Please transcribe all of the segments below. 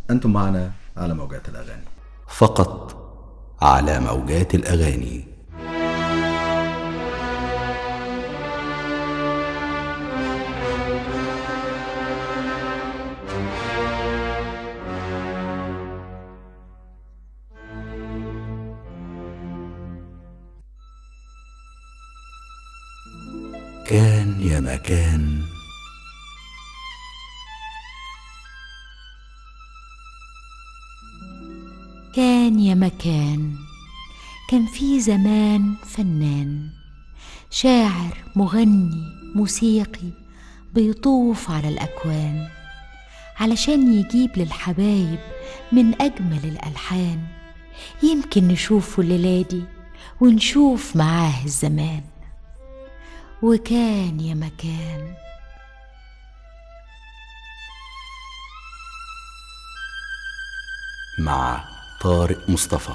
أنتم معنا على موجات الأغاني فقط على موجات الأغاني كان يا مكان كان يا مكان كان في زمان فنان شاعر مغني موسيقي بيطوف على الأكوان علشان يجيب للحبايب من أجمل الألحان يمكن نشوفه الليلة دي ونشوف معاه الزمان وكان يا مكان مع طارق مصطفى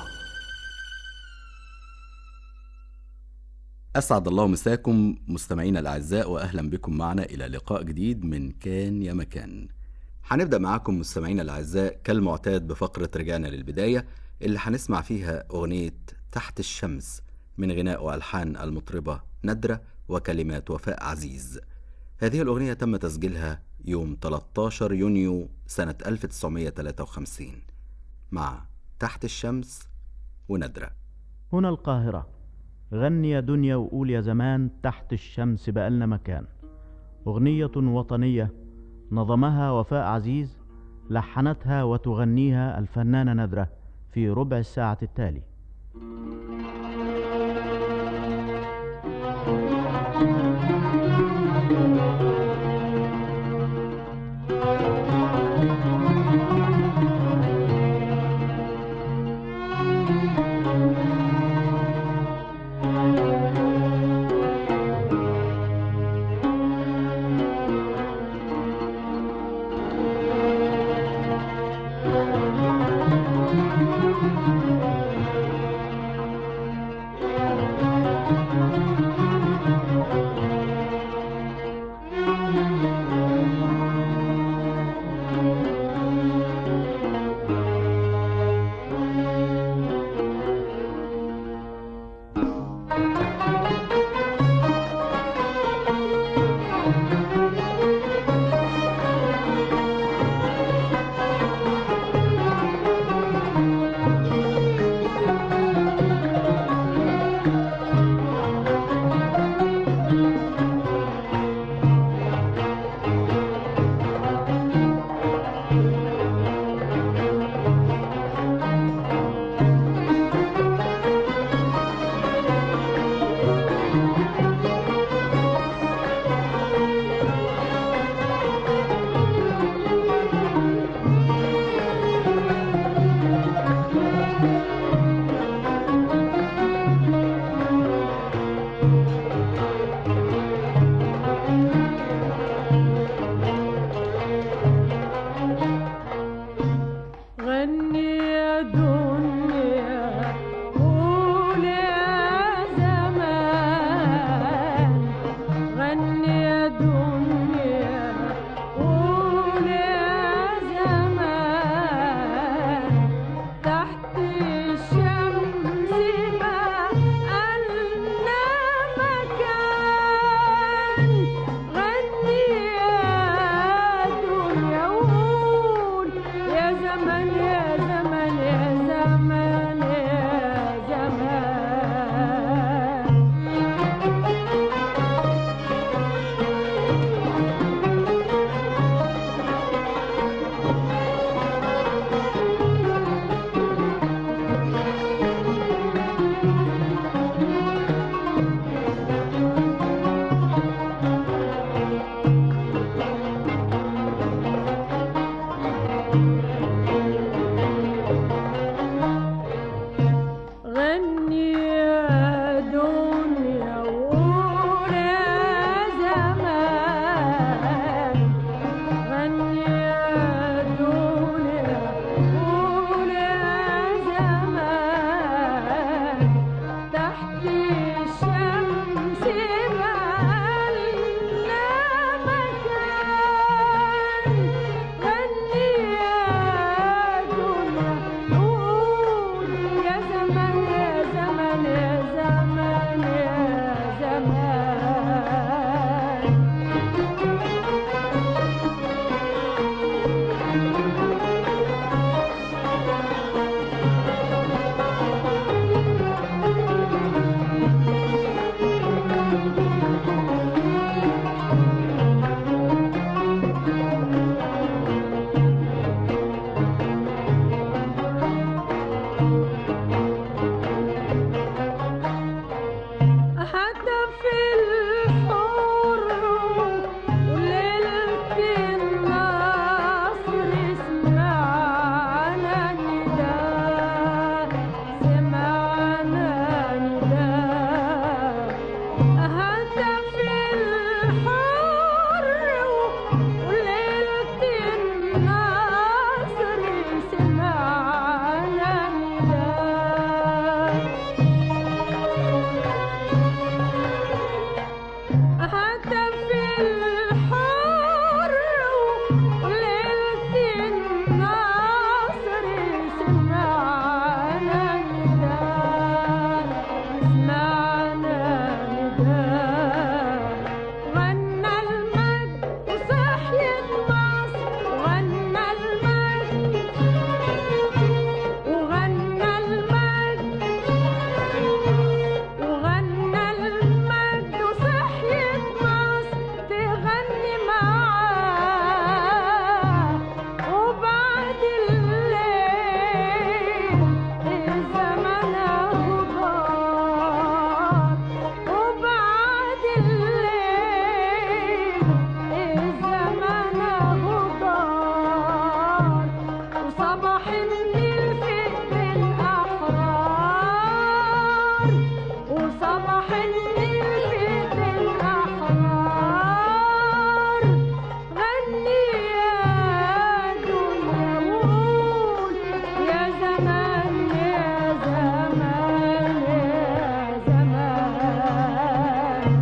أسعد الله مساكم مستمعينا الأعزاء وأهلا بكم معنا إلى لقاء جديد من كان يا مكان هنبدأ معاكم مستمعينا الأعزاء كالمعتاد بفقرة رجعنا للبداية اللي هنسمع فيها أغنية تحت الشمس من غناء وألحان المطربة ندرة وكلمات وفاء عزيز هذه الأغنية تم تسجيلها يوم 13 يونيو سنة 1953 مع تحت الشمس وندرة هنا القاهرة غني يا دنيا وقول يا زمان تحت الشمس بقالنا مكان أغنية وطنية نظمها وفاء عزيز لحنتها وتغنيها الفنانة ندرة في ربع الساعة التالي غني يا دنيا قول يا زمان غني يا دنيا قول يا زمان تحت الشمس بقالنا مكان غني يا دنيا قول يا زمان يا زمان يا زمان يا زمان وصباح النيل في ايد الاحرار وصباح النيل في ايد الاحرار غني يا دنيا وقول يا زمان يا زمان يا زمان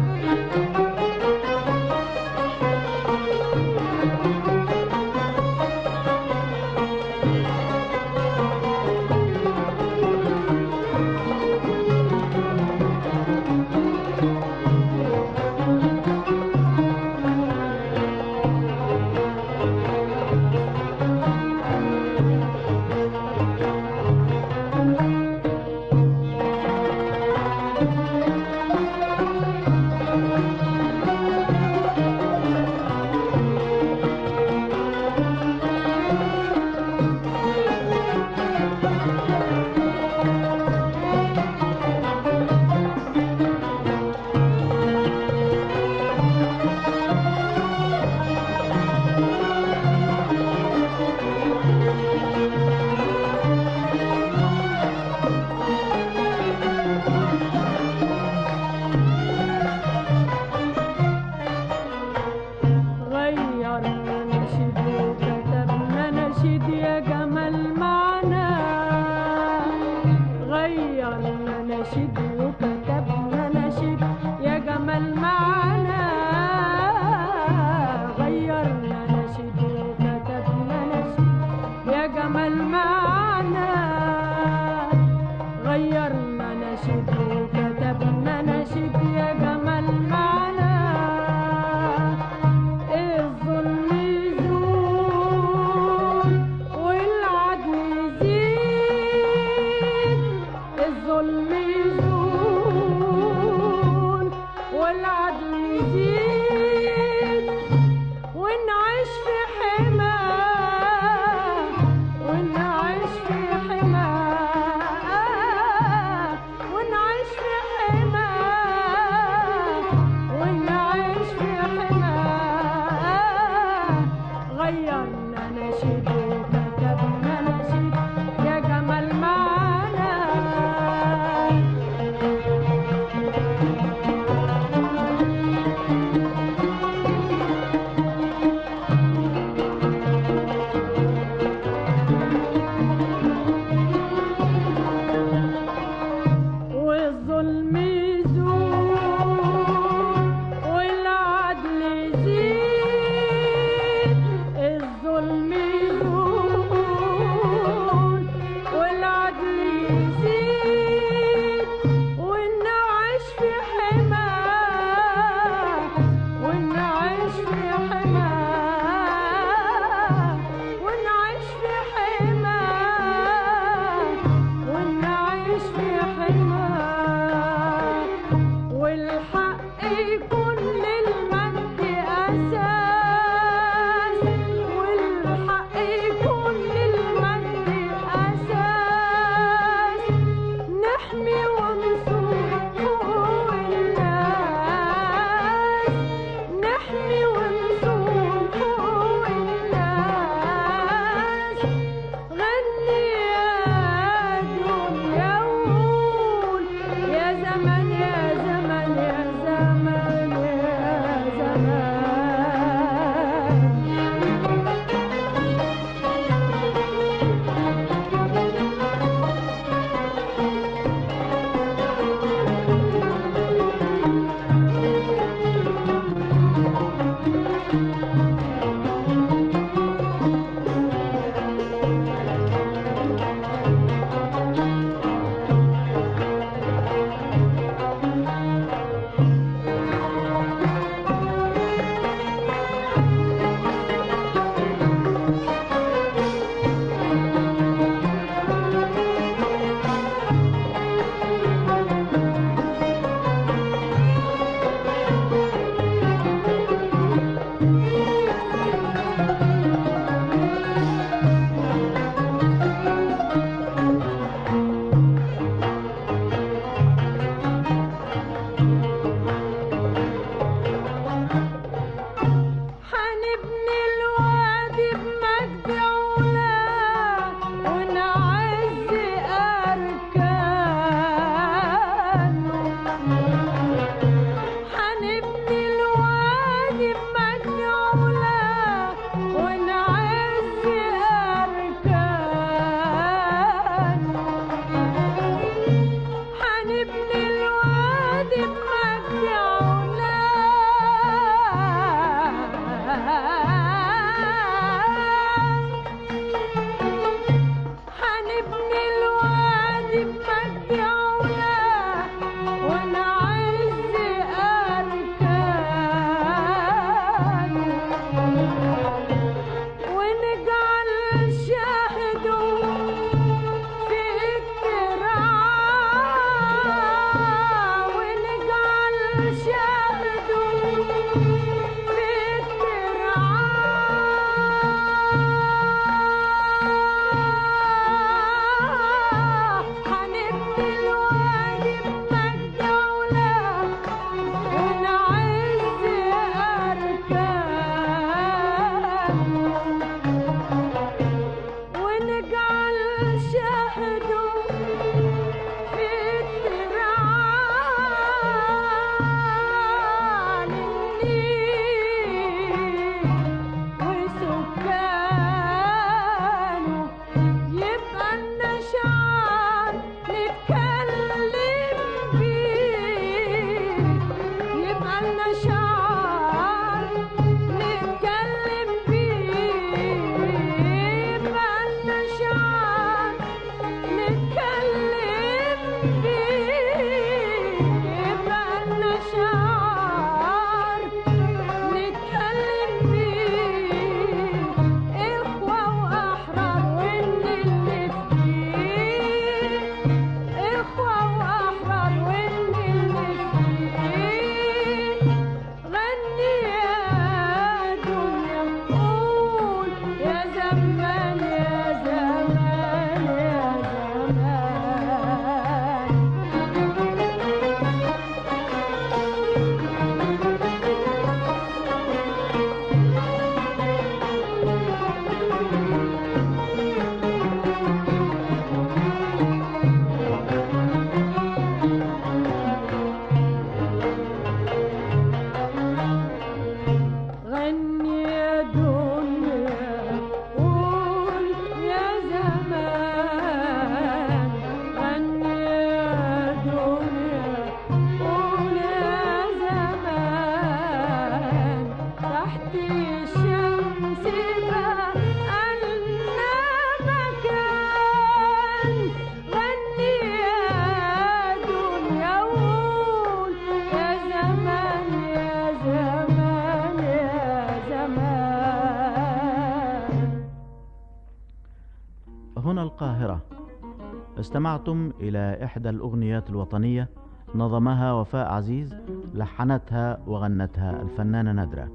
غيرنا نشيد وكتبنا نشيد يا جمال معنا غيرنا نشيد وكتبنا نشيد يا جمال معنا غيرنا نشيد وكتبنا نشيد يا جمال معنا غيرنا نشيد وكتبنا نشيد يا جمال معنا الظلم يزول والعدل يزيد الظلم يزول والعدل يزيد ونعيش في حماه ونعيش في حماه ونعيش في حماه ونعيش في حماه غيرنا نشيد وكتبنا نشيد يا جمال معنا هنا القاهرة استمعتم إلى إحدى الأغنيات الوطنية نظمها وفاء عزيز لحنتها وغنتها الفنانة نادرة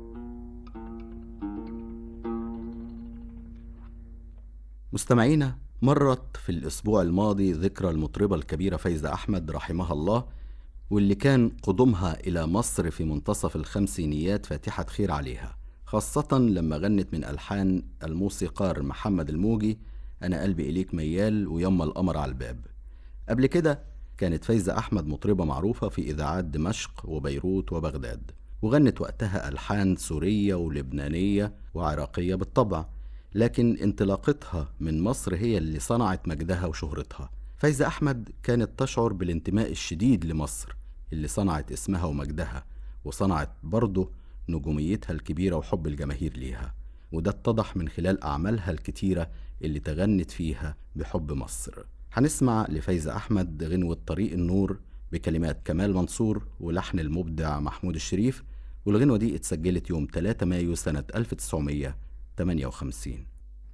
مستمعينا مرت في الأسبوع الماضي ذكرى المطربة الكبيرة فايزة أحمد رحمها الله واللي كان قدومها إلى مصر في منتصف الخمسينيات فاتحة خير عليها خاصة لما غنت من ألحان الموسيقار محمد الموجي أنا قلبي إليك ميال ويما القمر على الباب قبل كده كانت فايزة أحمد مطربة معروفة في إذاعات دمشق وبيروت وبغداد وغنت وقتها ألحان سورية ولبنانية وعراقية بالطبع لكن انطلاقتها من مصر هي اللي صنعت مجدها وشهرتها فايزة أحمد كانت تشعر بالانتماء الشديد لمصر اللي صنعت اسمها ومجدها وصنعت برضه نجوميتها الكبيرة وحب الجماهير ليها وده اتضح من خلال أعمالها الكتيرة اللي تغنت فيها بحب مصر هنسمع لفايزة أحمد غنوة طريق النور بكلمات كمال منصور ولحن المبدع محمود الشريف والغنوة دي اتسجلت يوم 3 مايو سنة 1958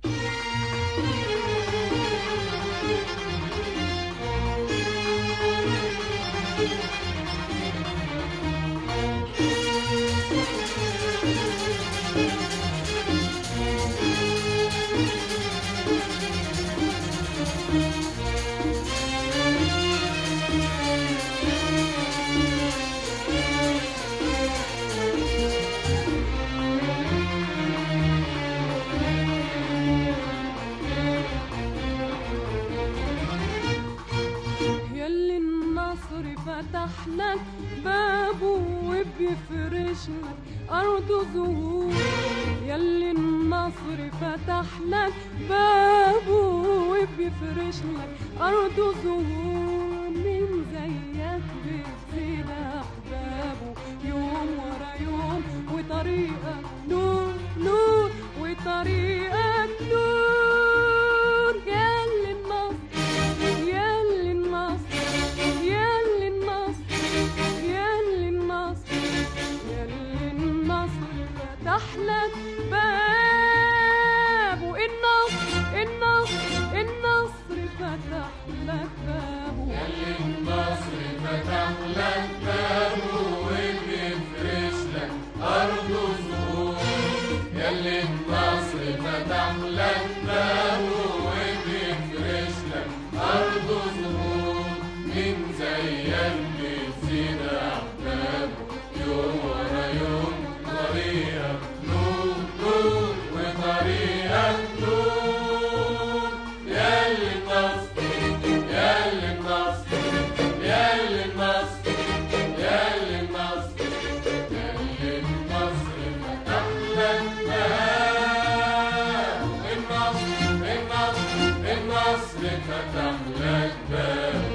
ياللي النصر فتح لك بابه وبيفرش لك أرض زهور ياللي النصر فتح لك بابه وبيفرش لك أرض زهور من زيك بتزيد أحبابه يوم ورا يوم وطريقك نور نور وطريقك نور ياللي النصر ياللي النصر ياللي النصر ياللي النصر ياللي النصر فتح لك بابه النصر النصر النصر فتح لك بابه ياللي النصر فتح لك بابه وبيفرش لك أرض زهور ياللي النصر فتح لك بابه وبيفرش لك أرض زهور من زيك بتزيد أحبابه يوم ورا يوم طريقك نور نور وطريقك نور ياللي النصر ياللي النصر ياللي النصر ياللي النصر ياللي النصر فتح لك باب النصر النصر النصر فتح لك باب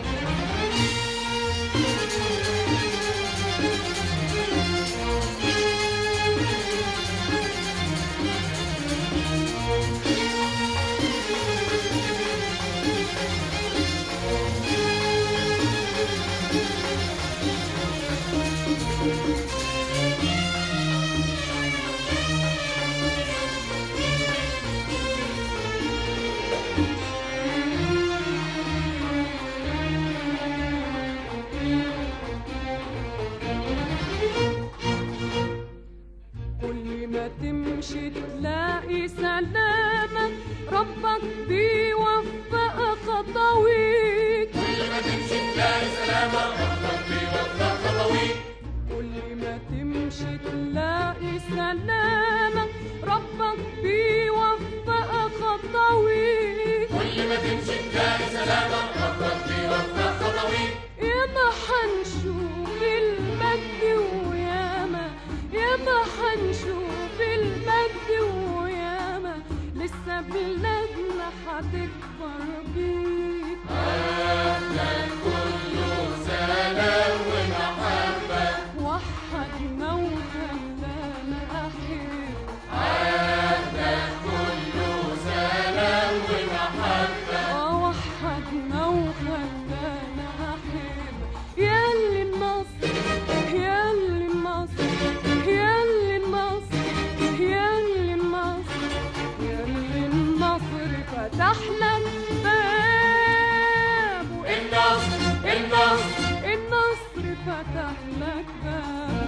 كل ما تمشي تلاقي سلامة ربك بيوفق خطويك كل ما تمشي تلاقي سلامة ربك بيوفق خطويك كل ما تمشي تلاقي سلامة ربك بيوفق خطويك كل ما تمشي تلاقي سلامة ربك بيوفق خطويك ياما حنشوف المجد وياما ياما حنشوف المجد وياما لسه بلادنا هتكبر بيك أهلك كله سلام ومحبة وحدنا وخلانا أحب أهلك كله سلام ومحبة وحدنا وخلانا أحب ياللي النصر ياللي النصر ياللي النصر ياللي النصر ياللي النصر فتح لك النصر النصر فتح لك باب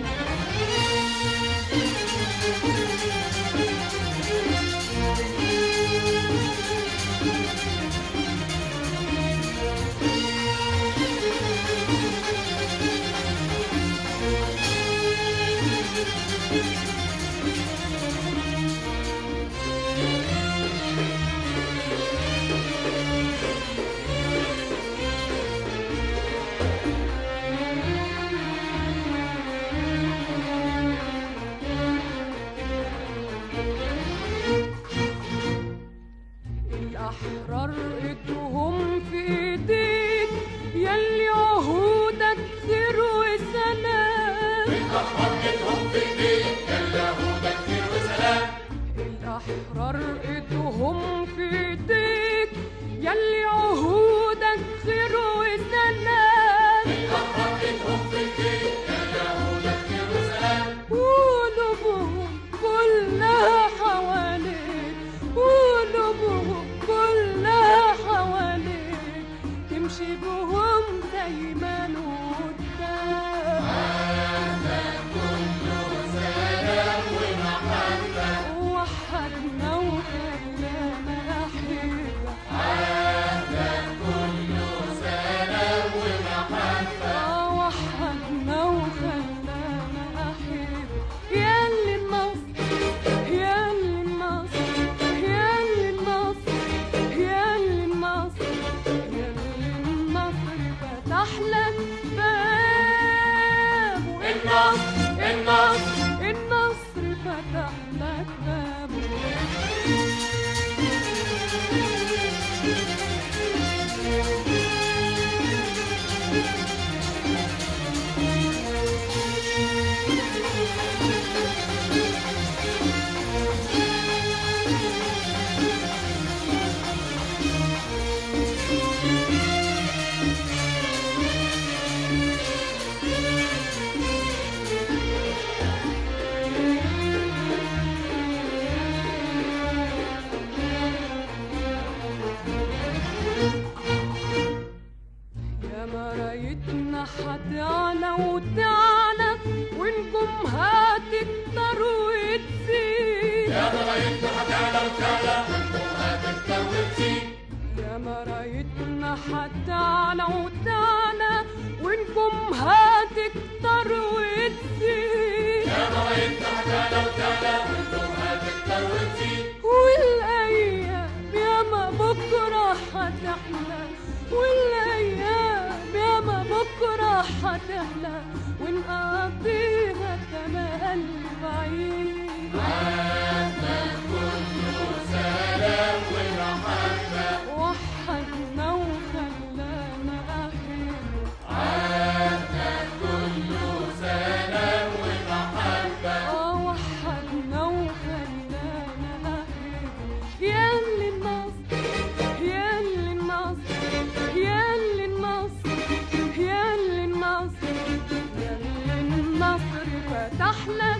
الأحرار إيدهم في إيديك يلي عهودك خير وسلام الأحرار إيدهم في إيديك يلي عهودك خير وسلام قلوبهم كلها حواليك قلوبهم كلها حواليك تمشي بهم دايما قدام وحدنا وخلانا أحبة آه وحدنا وخلانا أحبة ياللي النصر ياللي النصر ياللي النصر ياللي النصر ياللي النصر فتح لك باب النصر النصر النصر فتح لك بابه يا مرايتنا هتعلى وتعلى ونجوم هتكتر وتزيد يا مرايتنا هتعلى وتعلى ونجوم هتكتر وتزيد يا مرايتنا هتعلى وتعلى ونجوم هتكتر وتزيد يا مرايتنا هتعلى وتعلى ونجوم هتكتر وتزيد والايام ياما بكره هتحلى والايام ياما بكره هتحلى ونقضيها كمان بعيد وحدنا وخلانا أحبة آه وحدنا وخلانا أحبة ياللي النصر ياللي النصر ياللي النصر ياللي النصر ياللي النصر فتح لك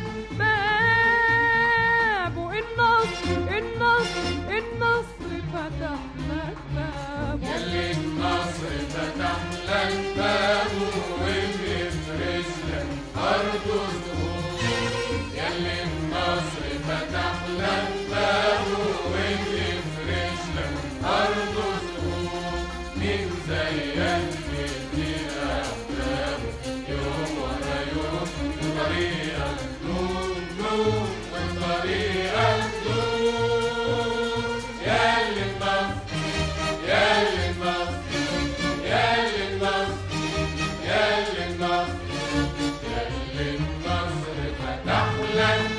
بابه النصر النصر النصر فتح لك بابه ياللي النصر فتح لك بابه وبيفرش لك أرضه ياللي النصر فتح لك بابه وبيفرش لك أرضه من زيك كتير أحبابه يوم ورا يوم طريقك نور نور وطريقك نور ياللي النصر ياللي النصر ياللي النصر ياللي النصر ياللي النصر فتح لك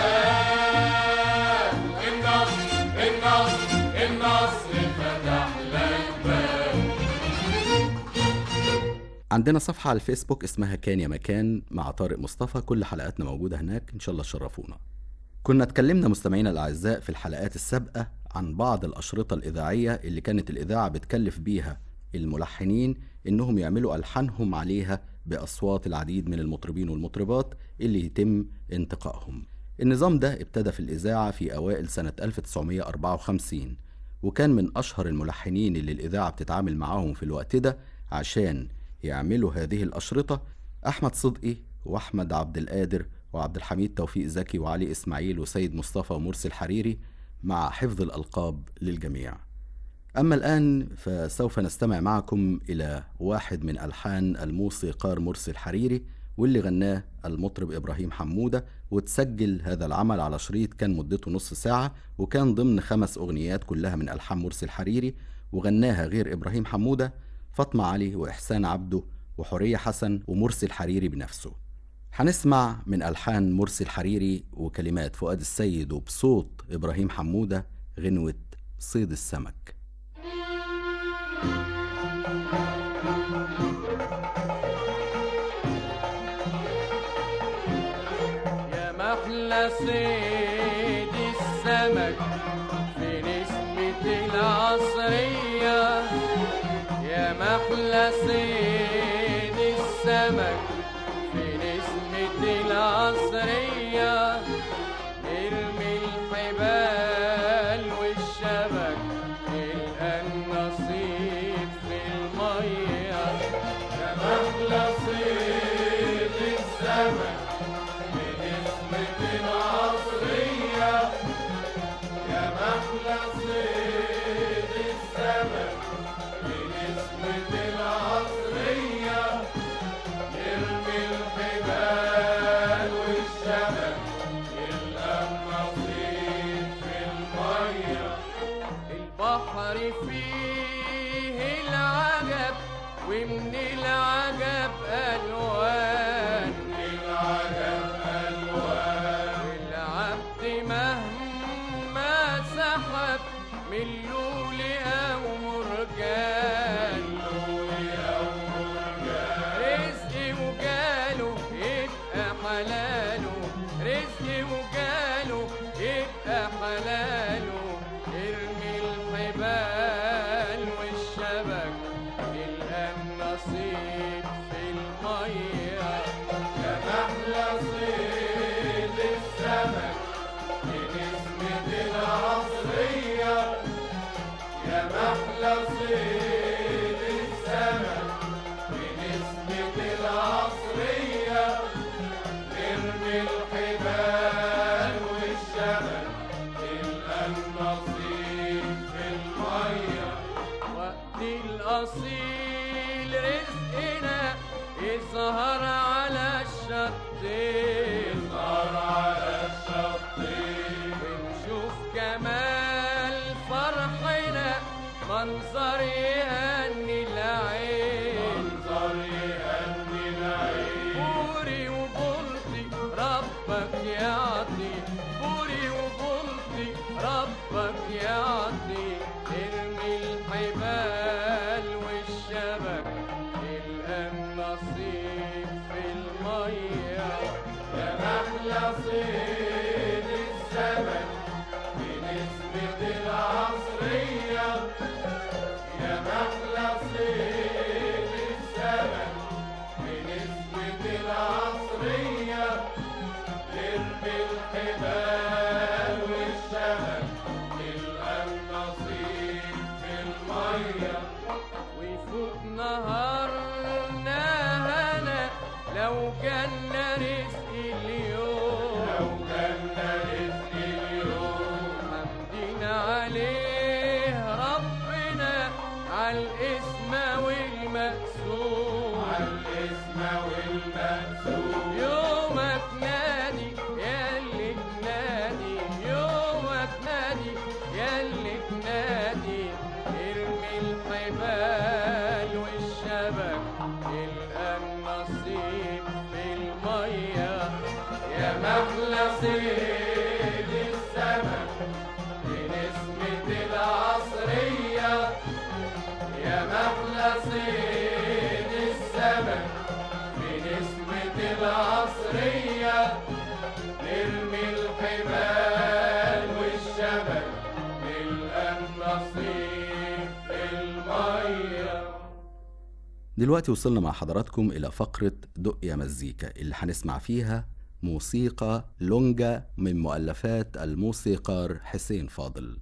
باب النصر النصر النصر فتح لك باب عندنا صفحة على الفيسبوك اسمها كان يا مكان مع طارق مصطفى كل حلقاتنا موجودة هناك إن شاء الله تشرفونا كنا اتكلمنا مستمعينا الأعزاء في الحلقات السابقة عن بعض الأشرطة الإذاعية اللي كانت الإذاعة بتكلف بيها الملحنين إنهم يعملوا ألحانهم عليها بأصوات العديد من المطربين والمطربات اللي يتم انتقائهم النظام ده ابتدى في الإذاعة في أوائل سنة 1954 وكان من أشهر الملحنين اللي الإذاعة بتتعامل معاهم في الوقت ده عشان يعملوا هذه الأشرطة أحمد صدقي وأحمد عبد القادر وعبد الحميد توفيق زكي وعلي إسماعيل وسيد مصطفى ومرسي الحريري مع حفظ الألقاب للجميع أما الآن فسوف نستمع معكم إلى واحد من ألحان الموسيقار مرسي الحريري واللي غناه المطرب إبراهيم حمودة وتسجل هذا العمل على شريط كان مدته نص ساعة وكان ضمن خمس أغنيات كلها من ألحان مرسي الحريري وغناها غير إبراهيم حمودة فاطمة علي وإحسان عبده وحورية حسن ومرسي الحريري بنفسه هنسمع من ألحان مرسي الحريري وكلمات فؤاد السيد وبصوت إبراهيم حمودة غنوة صيد السمك يا محلى صيد السمك في نسمة العصرية يا محلى صيد السمك في نسمة العصرية ارمي الحبال والشبك تلقى النصيب في المية يا محلى صيد السمك بنسمة العصرية يا محلى صيد السمك بنسمة العصرية نرمي الحبال والشبك يلقى النصيب في المية البحر فيه العجب ومن العجب ألوان العجب ألوان العبد مهما سحب من لول أو مرجان رزقي وجاله يبقى حلاله رزقي وجاله يبقى حلاله ارمي الحبال والشبك تلقى النصيب في المية يا محلى صيد السمك بنسمة العصرية يا محلى صيد السمك بنسمة العصرية نرمي الحبال والشبك تلقى النصيب في المية وقت الأصيل رزقنا يظهر على الشطين يظهر على الشطين ونشوف كمال فرحنا منظر يهني العين منظر يهني العين بوري وبلطي ربك يعطي بوري وبلطي ربك يعطي ارمي الحبال والشبك تلقى النصيب في المية يا محلى صيد السمك بنسبة العصرية يا محلى صيد السمك بنسبة العصرية ارمي الحبال والشبك تلقى النصيب في المية ويفوت نهارنا هنا لو كان رزق اليوم لو كان رزق اليوم حمدنا عليه ربنا على الاسم والمقسوم على الاسم والمقسوم يومك نادي يا اللي تنادي يومك نادي يا اللي تنادي ارمي الحبال والشبك تلقى النصيب في المية يا محلى صيد السمك بنسمة العصرية يا محلى صيد السمك بنسمة العصرية نرمي الحبال والشبك نلقى النصيب في المية دلوقتي وصلنا مع حضراتكم إلى فقرة دق يا مزيكا اللي هنسمع فيها موسيقى لونجا من مؤلفات الموسيقار حسين فاضل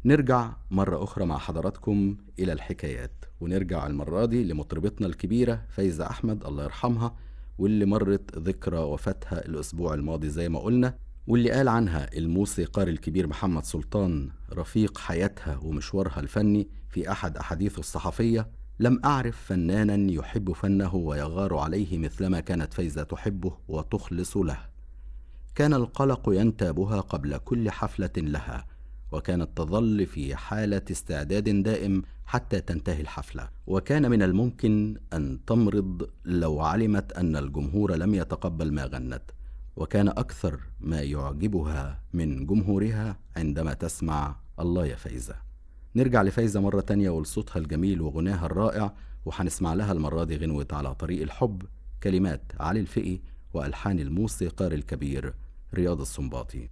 نرجع مرة أخرى مع حضراتكم إلى الحكايات ونرجع المرة دي لمطربتنا الكبيرة فايزة أحمد الله يرحمها واللي مرت ذكرى وفاتها الأسبوع الماضي زي ما قلنا واللي قال عنها الموسيقار الكبير محمد سلطان رفيق حياتها ومشوارها الفني في أحد أحاديثه الصحفية لم أعرف فنانا يحب فنه ويغار عليه مثلما كانت فايزة تحبه وتخلص له كان القلق ينتابها قبل كل حفلة لها وكانت تظل في حالة استعداد دائم حتى تنتهي الحفلة وكان من الممكن أن تمرض لو علمت أن الجمهور لم يتقبل ما غنت وكان أكثر ما يعجبها من جمهورها عندما تسمع الله يا فايزة نرجع لفايزة مرة تانية ولصوتها الجميل وغناها الرائع وهنسمع لها المرة دي غنوة على طريق الحب كلمات علي الفقي وألحان الموسيقار الكبير رياض السنباطي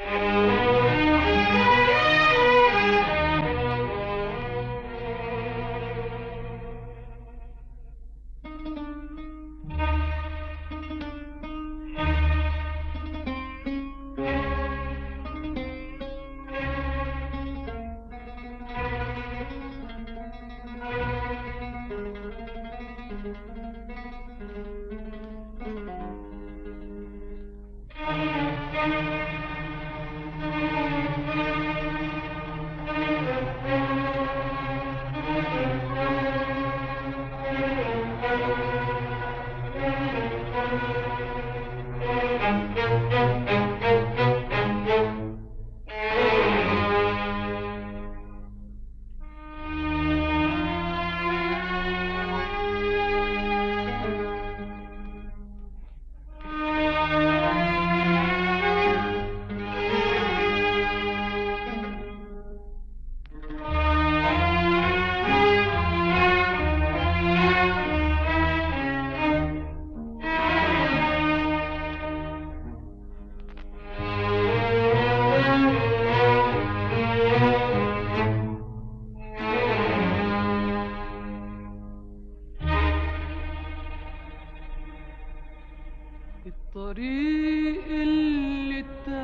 الطريق اللي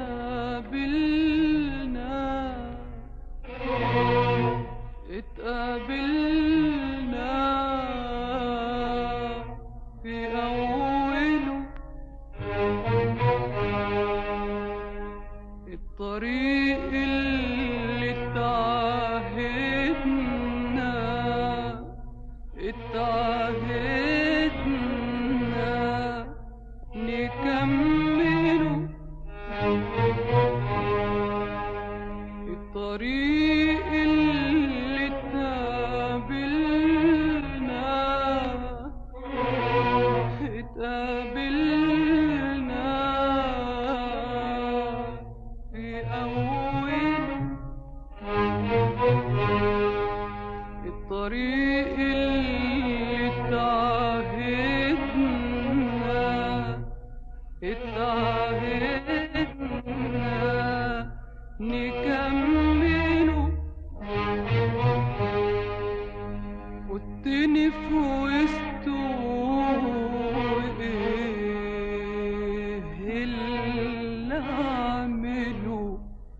اتقابلنا اتقابلنا في أوله الطريق اللي اتعهدنا اتعهدنا نكمله الطريق اللي اتقابلنا اتقابلنا في أوله الطريق اللي اتعهدنا اتعهدنا نكمله واتني في وسطه ايه اللي اعمله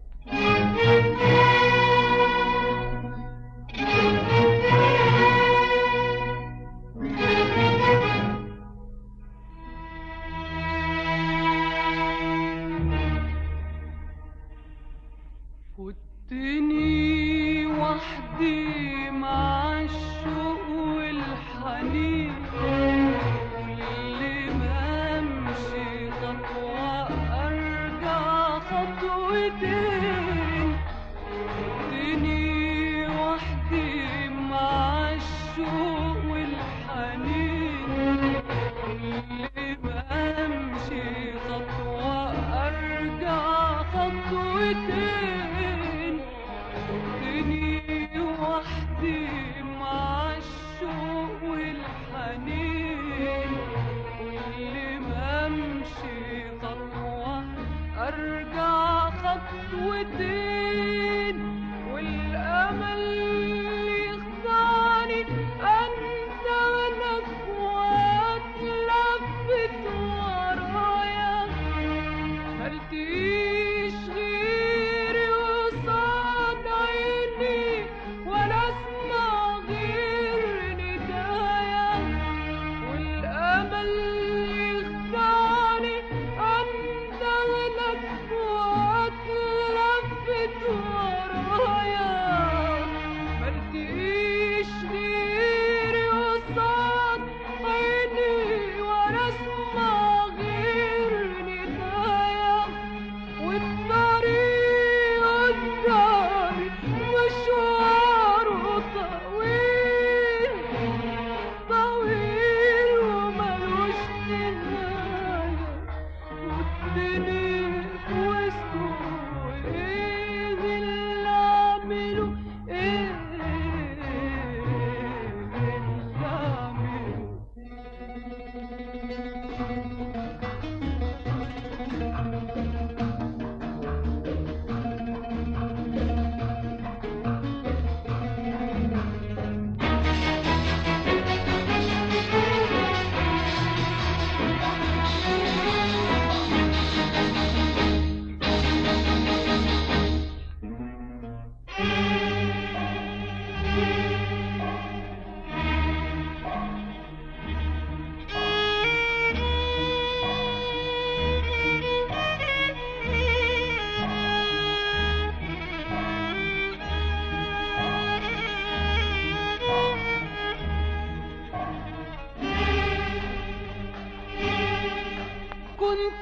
كنتني وحدي مع الشوق والحنين كل ما امشي خطوة ارجع خطوتين كنتني وحدي مع الشوق والحنين كل ما امشي خطوة ارجع خطوتين خدني وحدي مع الشوق والحنين كل ما امشي خطوة ارجع خطوتين والامل يخدعني انت الاخوات لفت ورايا ملتيش غيري وصاد عيني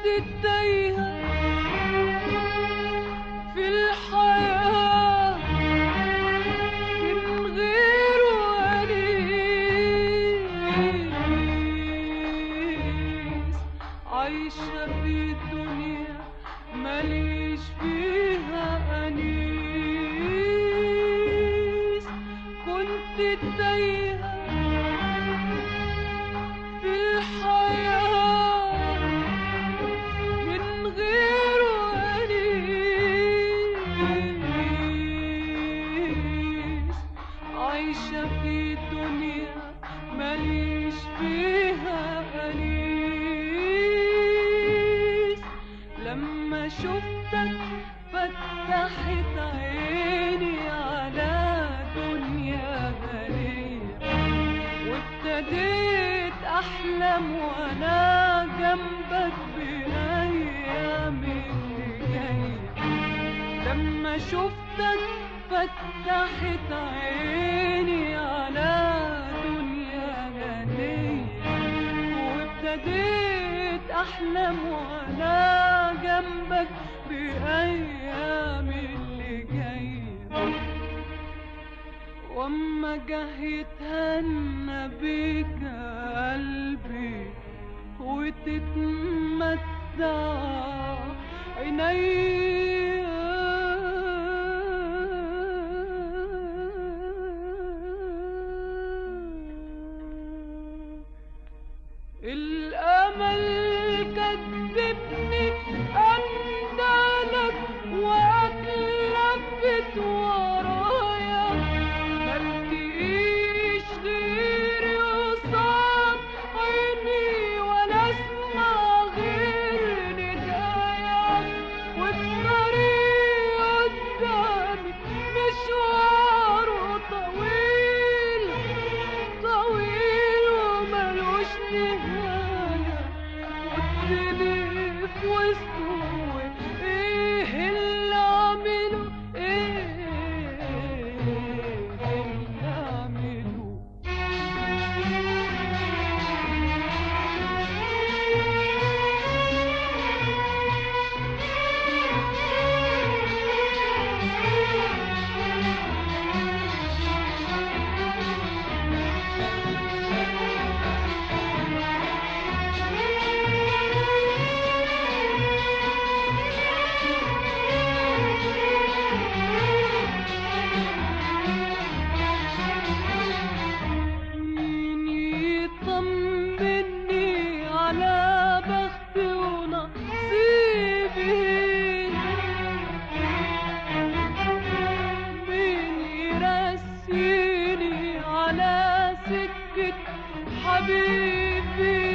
تايهة في الحياة من غير ونيس عايشة في دنيا ماليش فيها أنيس كنت تايهة في الحياة من غير أنيس عايشة في دنيا ماليش فيها أنيس لما شفتك فتحت عيني على دنيا غريبة وابتديت احلم وانا جنبك بايام اللي جايه لما شفتك فتحت عيني على دنيا غنيه وابتديت احلم وانا جنبك بايام اللي جايه واما جه يتهنى بيك قلبي وتتمتع عيني الامل كذبني اندالك واتلفت ورايا ملتقيش غيري قصاد عيني ولا اسمع غير ندايا والطريق قدامي مشواره طويل طويل وملوش نهاية والدنيا في وسطه ايه اللي اعمله ايه اللي اعمله مين يطمني على بختي ونصيبي مين يرسيني على سكة حبيبي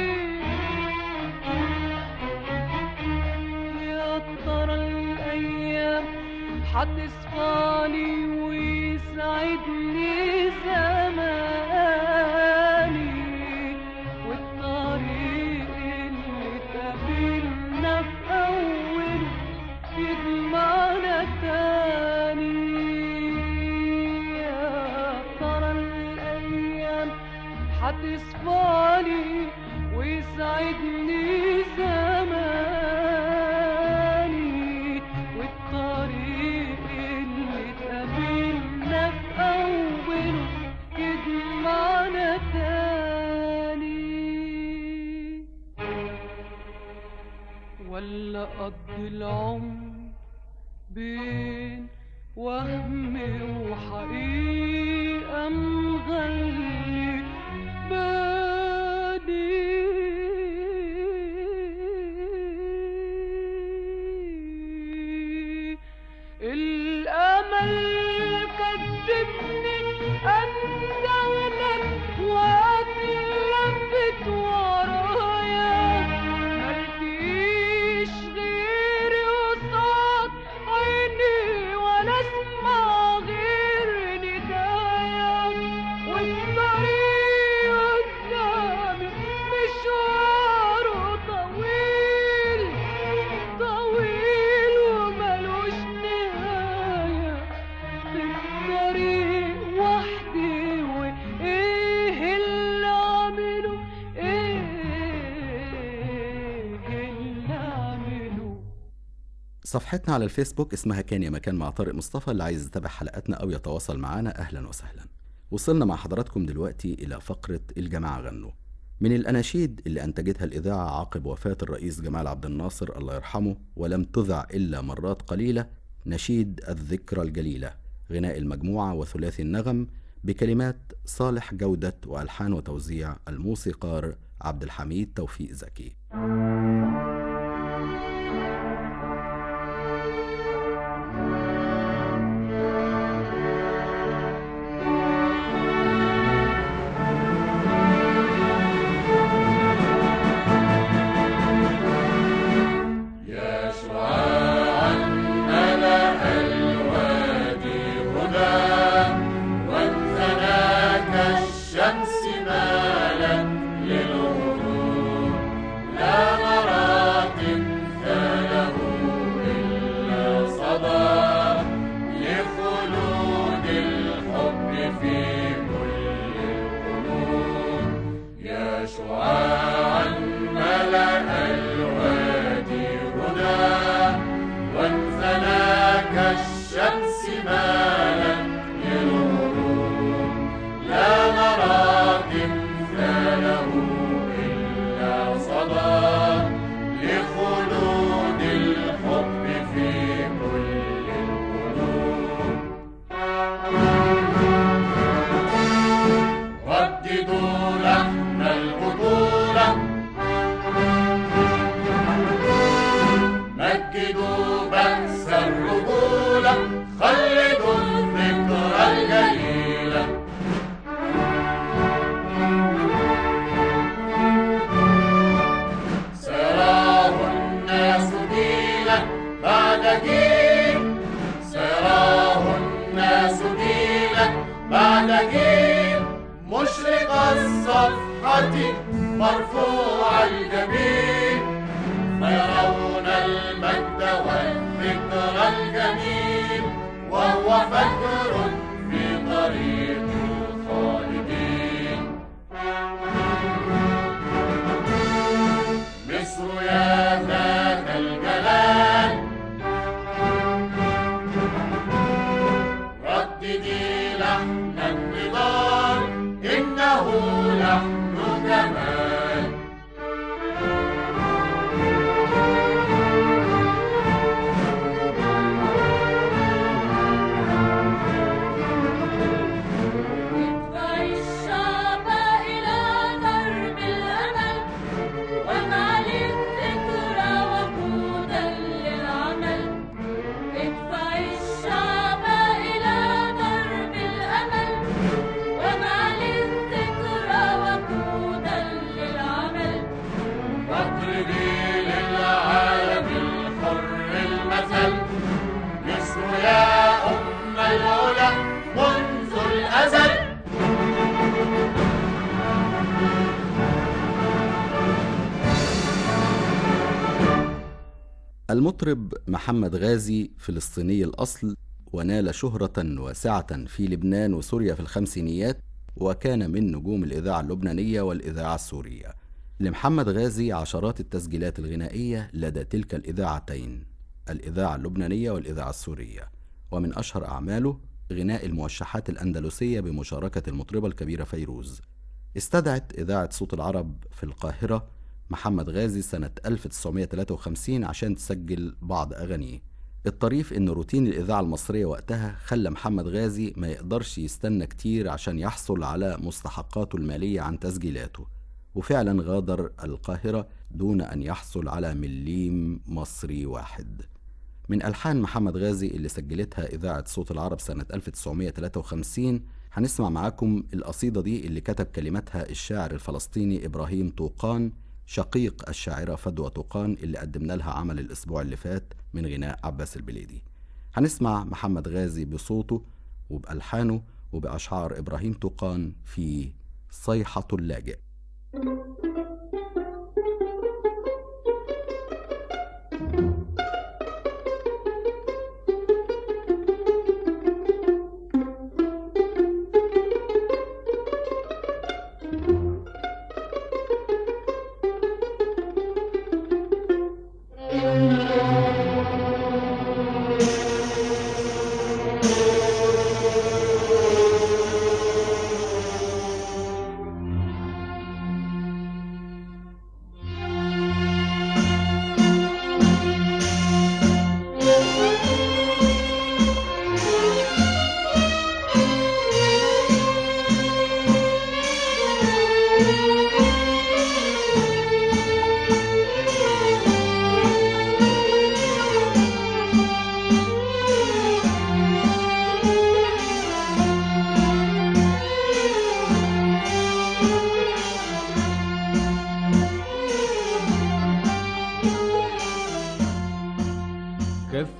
يا ترى الأيام حتصفاني ويسعدني زماني والطريق اللي تقابلنا في أول يجمعنا تاني يا ترى الأيام حتصفاني ويسعدني زماني والطريق اللي تقابلنا في أوله يجمعنا تاني ولا قضي العمر بين وهم وحقيقة مغلي بالي الأمل كذبني أندهلك وأتلفت ورايا ملتقيش غيري قصاد عيني ولا اسمع غير ندايا والطريق صفحتنا على الفيسبوك اسمها كان يا مكان مع طارق مصطفى اللي عايز يتابع حلقاتنا أو يتواصل معنا أهلا وسهلا وصلنا مع حضراتكم دلوقتي إلى فقرة الجماعة غنوا من الأناشيد اللي أنتجتها الإذاعة عقب وفاة الرئيس جمال عبد الناصر الله يرحمه ولم تذع إلا مرات قليلة نشيد الذكرى الجليلة غناء المجموعة وثلاثي النغم بكلمات صالح جودة وألحان وتوزيع الموسيقار عبد الحميد توفيق زكي يا شعاعا ملأ الوادي هدى وانثنى كالشمس مالا للغروب لا نرى تمثاله إلا صدى لخلود الحب في كل القلوب يا شعاعا ملأ الوادي هدى وانثنى كالشمس مالا للغروب لا نرى تمثاله إلا صدى لخلود الحب في كل القلوب رددوا لحن البطولة مجدوا بأس الرجولة خلدوا الذكرى الجليلة سراه الناس جيلا بعد جيل سراه الناس جيلا بعد جيل مشرق الصفحة مرفوع الجبين فيرون المجد والذكرى الجميل وهو فجر في طريق الخالدين مصر يا ذات الجلال رددي لحن النضال إنه لحن جمال ادفع الشعب إلى درب الأمل واجعل الذكرى وقودا للعمل ادفع الشعب إلى درب الأمل واجعل الذكرى وقودا للعمل واضربي للعالم الحر المثل مصر يا أم العلا منذ الأزل المطرب محمد غازي فلسطيني الأصل ونال شهرة واسعة في لبنان وسوريا في الخمسينيات وكان من نجوم الإذاعة اللبنانية والإذاعة السورية لمحمد غازي عشرات التسجيلات الغنائية لدى تلك الإذاعتين الإذاعة اللبنانية والإذاعة السورية ومن أشهر أعماله غناء الموشحات الأندلسية بمشاركة المطربة الكبيرة فيروز استدعت إذاعة صوت العرب في القاهرة محمد غازي سنة 1953 عشان تسجل بعض أغانيه الطريف إن روتين الإذاعة المصرية وقتها خلى محمد غازي ما يقدرش يستنى كتير عشان يحصل على مستحقاته المالية عن تسجيلاته وفعلا غادر القاهرة دون أن يحصل على مليم مصري واحد من ألحان محمد غازي اللي سجلتها إذاعة صوت العرب سنة 1953 هنسمع معاكم القصيدة دي اللي كتب كلماتها الشاعر الفلسطيني إبراهيم طوقان شقيق الشاعرة فدوى طوقان اللي قدمنا لها عمل الأسبوع اللي فات من غناء عباس البليدي هنسمع محمد غازي بصوته وبألحانه وبأشعار إبراهيم طوقان في صيحة اللاجئ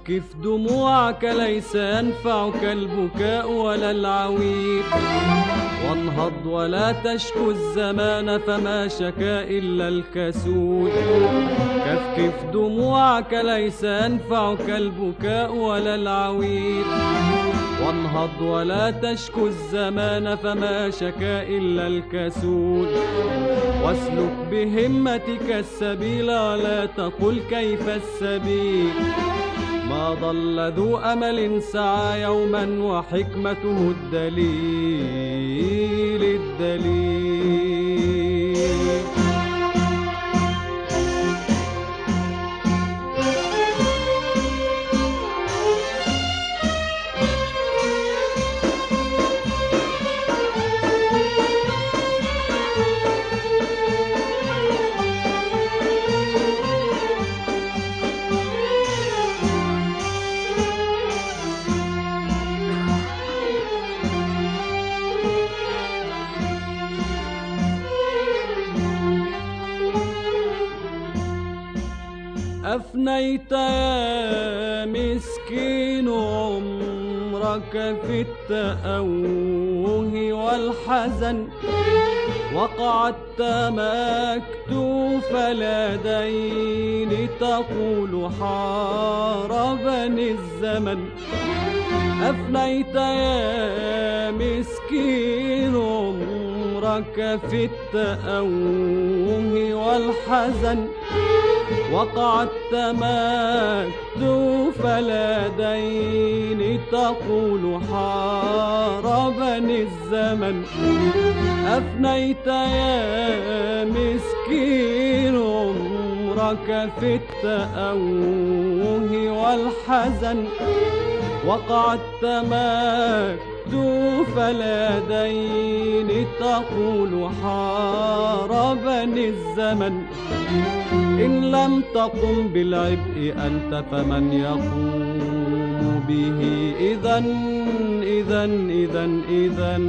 كفكف دموعك ليس ينفعك البكاء ولا العويل وانهض ولا تشكو الزمان فما شكا إلا الكسول كفكف دموعك ليس ينفعك البكاء ولا العويل وانهض ولا تشكو الزمان فما شكا إلا الكسول واسلك بهمتك السبيل ولا تقل كيف السبيل ما ضل ذو أمل سعى يوما وحكمته الدليل الدليل أفنيت يا مسكين عمرك في التأوه والحزن وقعدت مكتوف اليدين تقول حاربني الزمن أفنيت يا مسكين عمرك في التأوه والحزن وقعدت مكتوف اليدين تقول حاربني الزمن أفنيت يا مسكين عمرك في التأوه والحزن وقعدت مكتوف اليدين تقول حاربني الزمن إن لم تقم بالعبء أنت فمن يقوم به إذا إذا إذا إذا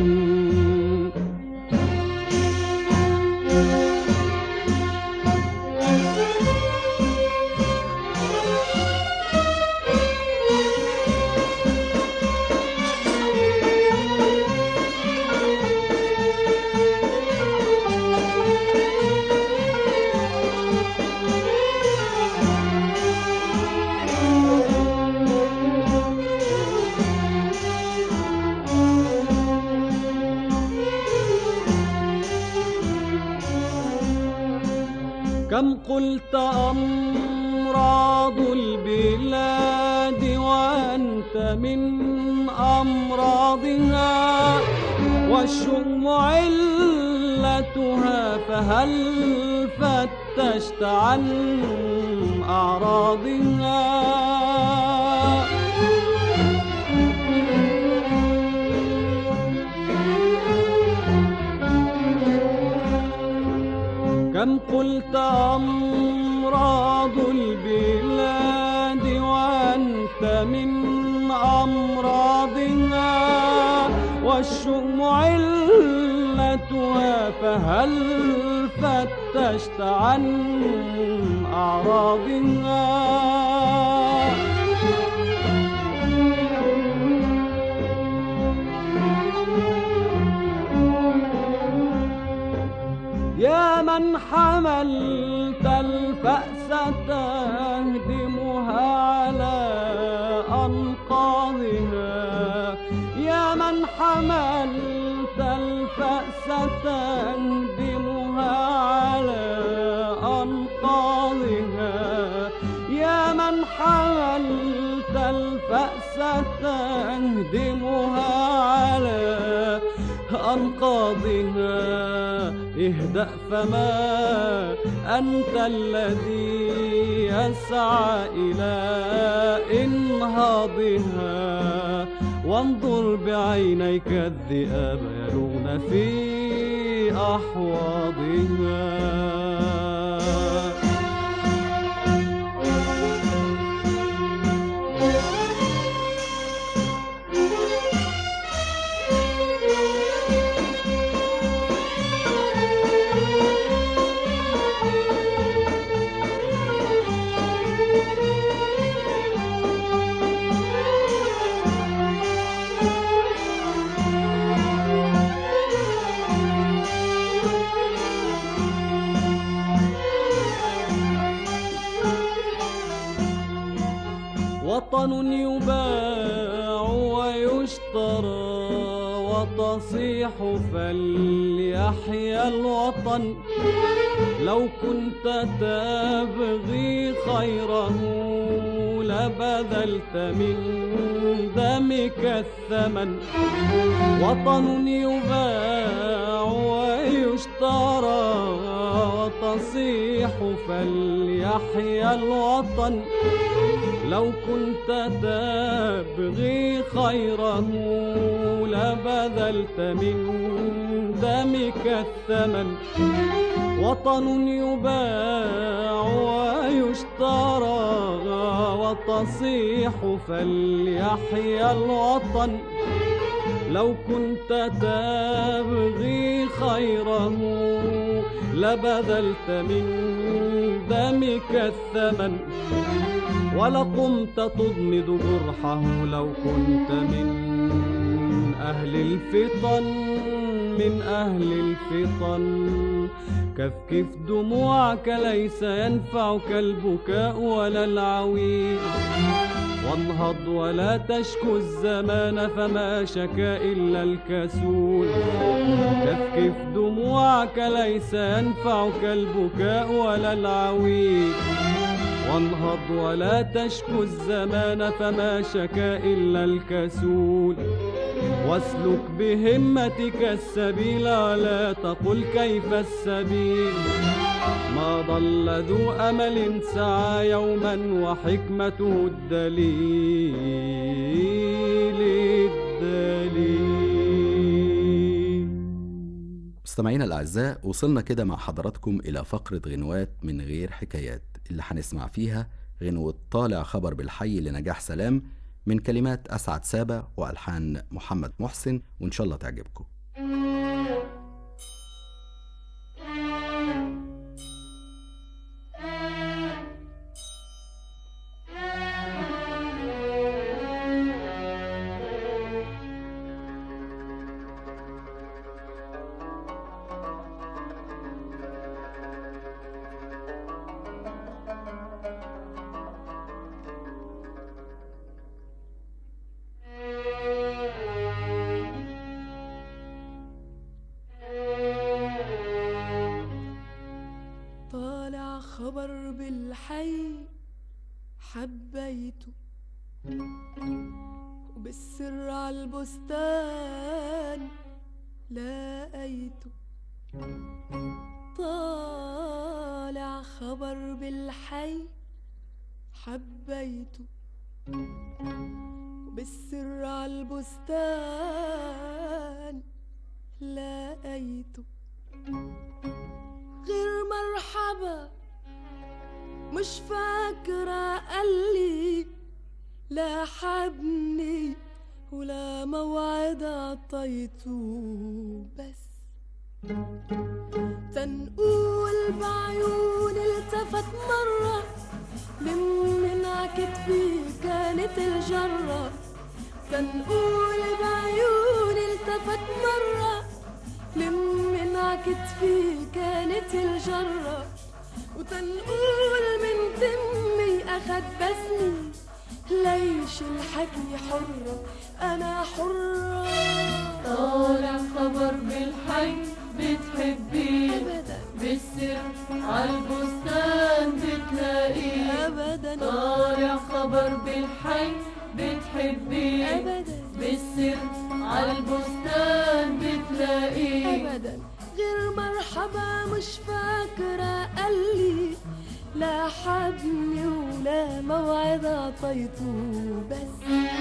كم قلت أمراض البلاد وأنت من أمراضها والشؤم علتها فهل فتشت عن أعراضها كم قلت أمراض البلاد وأنت من أمراضها والشؤم علتها فهل فتشت عن أعراضها يا من حملت الفأس تهدمها على أنقاضها يا من حملت الفأس تهدمها على أنقاضها يا من حملت الفأس تهدمها على أنقاضها اهدأ فما أنت الذي يسعى إلى إنهاضها وانظر بعينيك الذئاب يلون في أحواضها تصيح فليحيا الوطن لو كنت تبغي خيره لبذلت من دمك الثمن وطن يباع ويشترى وتصيح فليحيا الوطن لو كنت تبغي خيره لبذلت من دمك الثمن وطن يباع ويشترى وتصيح فليحيا الوطن لو كنت تبغي خيره لبذلت من دمك الثمن ولقمت تضمد جرحه لو كنت من أهل الفطن من أهل الفطن كفكف دموعك ليس ينفعك البكاء ولا العويل وانهض ولا تشكو الزمان فما شكا إلا الكسول كفكف دموعك ليس ينفعك البكاء ولا العويل وانهض ولا تشكو الزمان فما شكا إلا الكسول واسلك بهمتك السبيل ولا تقل كيف السبيل ما ضل ذو أمل سعى يوما وحكمته الدليل الدليل مستمعينا الأعزاء وصلنا كده مع حضراتكم إلى فقرة غنوات من غير حكايات اللي هنسمع فيها غنوة طالع خبر بالحي لنجاح سلام من كلمات أسعد سابة وألحان محمد محسن وإن شاء الله تعجبكم طالع خبر بالحي حبيته وبالسر عالبستان لقيته طالع خبر بالحي حبيته وبالسر عالبستان لقيته غير مرحبا مش فاكرة قالي لا حبني ولا موعد عطيته بس تنقول بعيون التفت مرة من عكت فيه كانت الجرة تنقول بعيون التفت مرة لمن عكتفي كانت الجرة وتنقول من دمي أخد بسني ليش الحكي حرة أنا حرة طالع خبر بالحي بتحبيه أبدا بالسر عالبستان بتلاقيه أبدا طالع خبر بالحي بتحبيه أبدا بالسر عالبستان بتلاقيه أبدا غير مرحبا مش فاكرة قالي لا حبني ولا موعد عطيته بس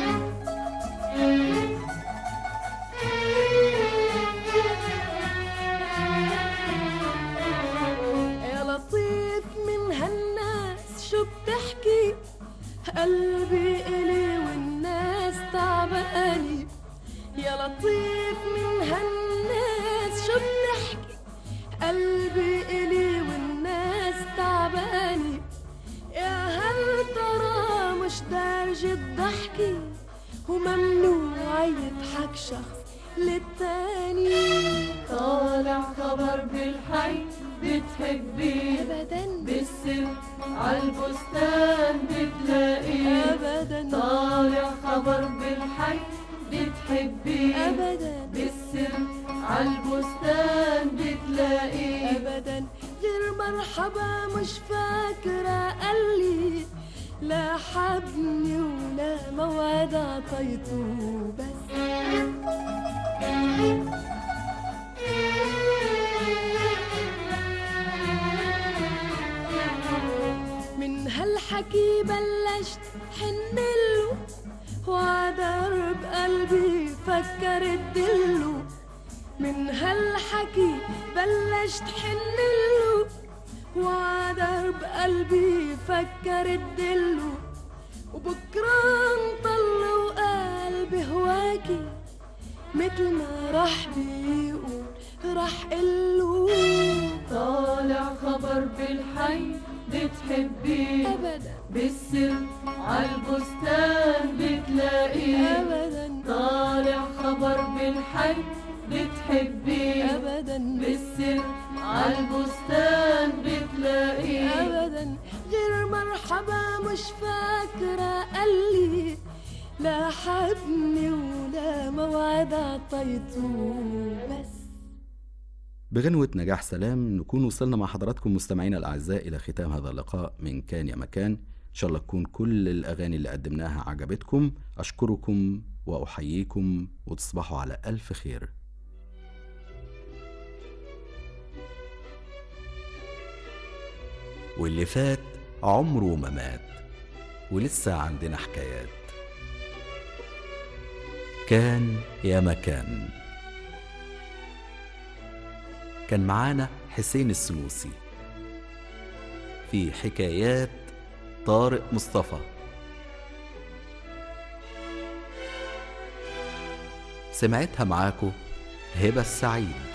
يا لطيف من هالناس شو بتحكي قلبي إلي والناس تعباني يا لطيف من هالناس شو بتحكي قلبي إلي والناس تعباني يا هل ترى مش دارجة ضحكي وممنوع يضحك شخص للتاني طالع خبر بالحي بتحبيه أبدا بالسر عالبستان بتلاقيه أبدا طالع خبر بالحي بتحبيه أبدا بالسر بتلاقيه أبدا غير مرحبا مش فاكرة قال لي لا حبني ولا موعد عطيته بس من هالحكي بلشت حنله وعدرب قلبي فكرت دله من هالحكي بلشت حنله وعدرب قلبي فكرت دله وبكرة انطل وقال بهواكي مثل ما راح بيقول راح قله طالع خبر بالحي بتحبيه ابدا بالسر عالبستان بتلاقيه ابدا طالع خبر بالحي بتحبيه ابدا بالسر عالبستان بتلاقيه ابدا غير مرحبا مش فاكرة قال لي لا حبني ولا موعد عطيته بس بغنوة نجاح سلام نكون وصلنا مع حضراتكم مستمعينا الأعزاء إلى ختام هذا اللقاء من كان يا مكان إن شاء الله تكون كل الأغاني اللي قدمناها عجبتكم أشكركم وأحييكم وتصبحوا على ألف خير واللي فات عمره ما مات ولسه عندنا حكايات كان يا مكان كان معانا حسين السنوسي في حكايات طارق مصطفى سمعتها معاكو هبة السعيد